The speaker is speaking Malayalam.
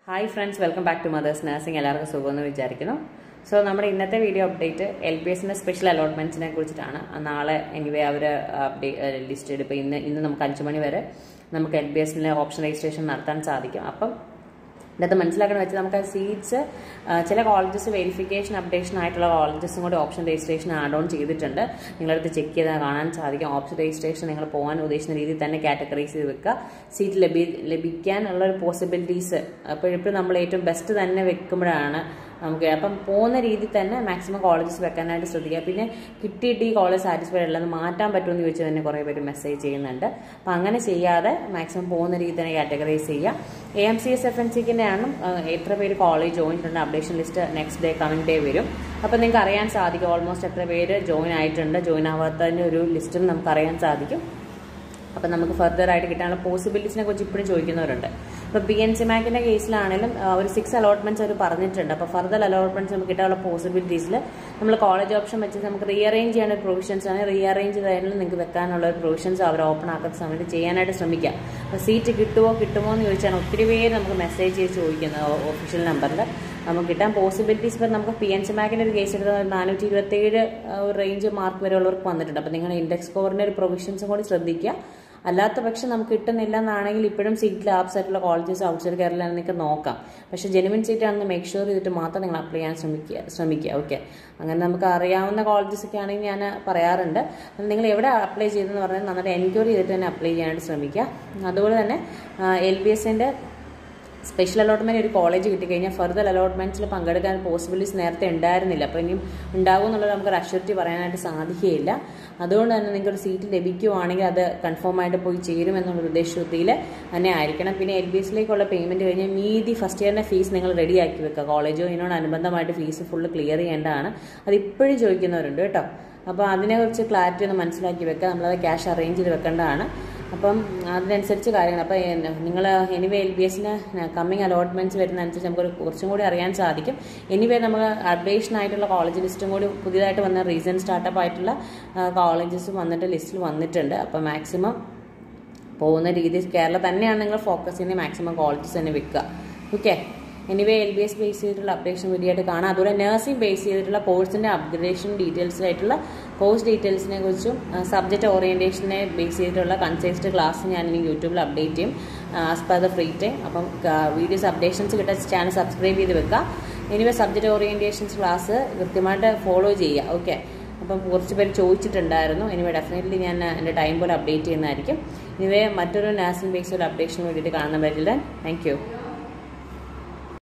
hi friends welcome back to mother's nursing എല്ലാവർക്കും സുഖമെന്ന് വിചാരിക്കുന്നു സോ നമ്മുടെ ഇന്നത്തെ വീഡിയോ അപ്ഡേറ്റ് എൽ പി എസിന്റെ സ്പെഷ്യൽ അലോട്ട്മെന്റ്സിനെ കുറിച്ചിട്ടാണ് ആ നാളെ എനിവേ അവർ അപ്ഡേറ്റ് ലിസ്റ്റ് എടുപ്പോൾ ഇന്ന് ഇന്ന് നമുക്ക് അഞ്ച് മണി വരെ നമുക്ക് എൽ പി എസിലെ ഓപ്ഷൻ രജിസ്ട്രേഷൻ നടത്താൻ സാധിക്കും അപ്പം ഇതിനകത്ത് മനസ്സിലാക്കണം വെച്ചാൽ നമുക്ക് സീറ്റ്സ് ചില കോളേജസ് വെരിഫിക്കേഷൻ അപ്ഡേഷൻ ആയിട്ടുള്ള കോളേജസും കൂടി ഓപ്ഷൻ രജിസ്ട്രേഷൻ ആഡ് ഓൺ ചെയ്തിട്ടുണ്ട് നിങ്ങളടുത്ത് ചെക്ക് ചെയ്താൽ കാണാൻ സാധിക്കും ഓപ്ഷൻ രജിസ്ട്രേഷൻ നിങ്ങൾ പോകാൻ ഉദ്ദേശിക്കുന്ന രീതിയിൽ തന്നെ കാറ്റഗറൈസ് ചെയ്ത് വെക്കുക സീറ്റ് ലഭി ലഭിക്കാനുള്ള ഒരു പോസിബിലിറ്റീസ് അപ്പോഴിപ്പോൾ നമ്മൾ ഏറ്റവും ബെസ്റ്റ് തന്നെ വെക്കുമ്പോഴാണ് നമുക്ക് അപ്പം പോകുന്ന രീതിയിൽ തന്നെ മാക്സിമം കോളേജസ് വെക്കാനായിട്ട് ശ്രദ്ധിക്കുക പിന്നെ കിട്ടിയിട്ട് ഈ കോളേജ് സാറ്റിസ്ഫൈഡ് അല്ലെന്ന് മാറ്റാൻ പറ്റുമെന്ന് ചോദിച്ചാൽ തന്നെ കുറേ പേര് മെസ്സേജ് ചെയ്യുന്നുണ്ട് അപ്പം അങ്ങനെ ചെയ്യാതെ മാക്സിമം പോകുന്ന രീതിയിൽ തന്നെ കാറ്റഗറൈസ് ചെയ്യുക A M C S F N സിക്കിൻ്റെ ആണ് എത്ര പേര് കോളേജ് ജോയിൻ ചെയ്തിട്ടുണ്ട് updation list next day coming day വരും അപ്പം നിങ്ങൾക്ക് അറിയാൻ സാധിക്കും ഓൾമോസ്റ്റ് എത്ര പേര് ജോയിൻ ആയിട്ടുണ്ട് ജോയിൻ ആവാത്തതിൻ്റെ ഒരു ലിസ്റ്റും നമുക്ക് അറിയാൻ സാധിക്കും അപ്പം നമുക്ക് ഫർദർ ആയിട്ട് കിട്ടാനുള്ള പോസിബിലിറ്റീസിനെ കുറിച്ച് ഇപ്പോഴും ചോദിക്കുന്നവരുണ്ട് ഇപ്പോൾ ബി എൻ സി മാക്കിൻ്റെ കേസിലാണെങ്കിലും ഒരു സിക്സ് അലോട്ട്മെന്റ്സ് അവർ പറഞ്ഞിട്ടുണ്ട് അപ്പോൾ ഫർദർ അലോട്ട്മെന്റ്സ് നമുക്ക് കിട്ടാനുള്ള പോസിബിലിറ്റീസിൽ നമ്മൾ കോളേജ് ഓപ്ഷൻ വെച്ച് നമുക്ക് റീഅറേഞ്ച് ചെയ്യാൻ ഒരു പ്രൊവിഷൻസ് ആണ് റീഅറേഞ്ച് ചെയ്തായാലും നിങ്ങൾക്ക് വെക്കാനുള്ള ഒരു പ്രൊവിഷൻസ് അവർ ഓപ്പൺ ആക്കുന്ന സമയത്ത് ചെയ്യാനായിട്ട് ശ്രമിക്കുക അപ്പോൾ സീറ്റ് കിട്ടുമോ കിട്ടുമോ എന്ന് ചോദിച്ചാൽ ഒത്തിരി പേര് നമുക്ക് മെസ്സേജ് ചെയ്ത് ചോദിക്കുന്നത് ഒഫീഷ്യൽ നമ്പറിൽ നമുക്ക് കിട്ടാൻ പോസിബിലിറ്റീസ് ഇപ്പം നമുക്ക് പി എൻ സി മാക്കിൻ്റെ ഒരു കേസ് എടുത്താൽ നാനൂറ്റി ഇരുപത്തേഴ് റേഞ്ച് മാർക്ക് വരെ ഉള്ളവർക്ക് വന്നിട്ടുണ്ട് അപ്പോൾ നിങ്ങൾ ഇൻഡെക്സ് സ്കോറിൻ്റെ ഒരു പ്രൊവിഷൻസും കൂടി ശ്രദ്ധിക്കുക അല്ലാത്ത പക്ഷം നമുക്ക് കിട്ടുന്നില്ല എന്നാണെങ്കിൽ ഇപ്പോഴും സീറ്റ് ലാബ്സ് ആയിട്ടുള്ള കോളേജസ് ഔട്ട്സൈഡ് കേരളയിൽ നിങ്ങൾക്ക് നോക്കാം പക്ഷെ ജെനുവിൻ സീറ്റ് ആണെന്ന് മേക്ക് ഷുവർ ചെയ്തിട്ട് മാത്രം നിങ്ങൾ അപ്ലൈ ചെയ്യാൻ ശ്രമിക്കുക ശ്രമിക്കുക ഓക്കെ അങ്ങനെ നമുക്ക് അറിയാവുന്ന കോളേജസ് ഒക്കെ ആണെങ്കിൽ ഞാൻ പറയാറുണ്ട് നിങ്ങൾ എവിടെ അപ്ലൈ ചെയ്തെന്ന് പറഞ്ഞാൽ നന്നായിട്ട് എൻക്വയറി ചെയ്തിട്ട് തന്നെ അപ്ലൈ ചെയ്യാനായിട്ട് ശ്രമിക്കുക അതുപോലെ തന്നെ എൽ ബി എസിൻ്റെ സ്പെഷ്യൽ അലോട്ട്മെന്റ് ഒരു കോളേജ് കിട്ടിക്കഴിഞ്ഞാൽ ഫർദർ അലോട്ട്മെന്റ്സിൽ പങ്കെടുക്കാൻ പോസിബിലിറ്റീസ് നേരത്തെ ഉണ്ടായിരുന്നില്ല അപ്പോൾ ഇനിയും ഉണ്ടാവും എന്നുള്ളത് നമുക്ക് അഷ്യൂരിറ്റി പറയാനായിട്ട് സാധിക്കുകയില്ല അതുകൊണ്ട് തന്നെ നിങ്ങൾക്ക് ഒരു സീറ്റ് ലഭിക്കുവാണെങ്കിൽ അത് കൺഫേം ആയിട്ട് പോയി ചേരും എന്നുള്ള ഉദ്ദേശത്തിൽ തന്നെ ആയിരിക്കണം പിന്നെ എൽ ബി എസിലേക്കുള്ള പേയ്മെന്റ് കഴിഞ്ഞാൽ മീതി ഫസ്റ്റ് ഇയറിന്റെ ഫീസ് നിങ്ങൾ റെഡിയാക്കി വെക്കുക കോളേജോ ഇതിനോടനുബന്ധമായിട്ട് ഫീസ് ഫുള്ള് ക്ലിയർ ചെയ്യേണ്ടതാണ് അത് ഇപ്പോഴും ചോദിക്കുന്നവരുണ്ട് കേട്ടോ അപ്പോൾ അതിനെക്കുറിച്ച് ക്ലാരിറ്റി ഒന്ന് മനസ്സിലാക്കി വെക്കുക നമ്മളത് ക്യാഷ് അറേഞ്ച് ചെയ്ത് വെക്കേണ്ടതാണ് അപ്പം അതിനനുസരിച്ച് കാര്യങ്ങൾ അപ്പം നിങ്ങൾ എനിവേ എൽ ബി എസിന് കമ്മിങ് അലോട്ട്മെന്റ്സ് വരുന്നതനുസരിച്ച് നമുക്ക് കുറച്ചും കൂടി അറിയാൻ സാധിക്കും എനിവേ നമ്മൾ അപ്ഡേഷൻ ആയിട്ടുള്ള കോളേജ് ലിസ്റ്റും കൂടി പുതിയതായിട്ട് വന്ന റീസൺ സ്റ്റാർട്ടപ്പ് ആയിട്ടുള്ള കോളേജസ് വന്നിട്ട് ലിസ്റ്റിൽ വന്നിട്ടുണ്ട് അപ്പം മാക്സിമം പോകുന്ന രീതി കേരളം തന്നെയാണ് നിങ്ങൾ ഫോക്കസ് ചെയ്യുന്നത് മാക്സിമം കോളേജസ് തന്നെ വെക്കുക okay anyway L B S base ചെയ്തിട്ടുള്ള അപ്ഡേഷൻ വീഡിയോ ആയിട്ട് കാണാം അതുപോലെ നഴ്സിംഗ് ബേസ് ചെയ്തിട്ടുള്ള കോഴ്സിന്റെ അപ്ഗ്രേഷൻ ഡീറ്റെയിൽസ് ആയിട്ടുള്ള കോഴ്സ് ഡീറ്റെയിൽസിനെ കുറിച്ചും സബ്ജക്ട് ഓറിയന്റേഷനെ ബേസ് ചെയ്തിട്ടുള്ള കൺസൈസ്ഡ് ക്ലാസ് ഞാൻ ഇനി യൂട്യൂബിൽ അപ്ഡേറ്റ് ചെയ്യും as per the free time അപ്പം വീഡിയോസ് അപ്ഡേഷൻസ് കിട്ടാൻ ചാനൽ സബ്സ്ക്രൈബ് ചെയ്ത് വെക്കുക എനിവേ സബ്ജക്ട് ഓറിയന്റേഷൻസ് ക്ലാസ് കൃത്യമായിട്ട് ഫോളോ ചെയ്യുക ഓക്കെ അപ്പം കുറച്ച് പേര് ചോദിച്ചിട്ടുണ്ടായിരുന്നു എനിവേ ഡെഫിനറ്റ്ലി ഞാൻ എൻ്റെ ടൈം പോലെ അപ്ഡേറ്റ് ചെയ്യുന്നതായിരിക്കും എനിവേ മറ്റൊരു നാഷണൽ ബേസ് ഒരു അപ്ഡേഷൻ വേണ്ടിയിട്ട് കാണുന്ന പറ്റില്ല താങ്ക് യു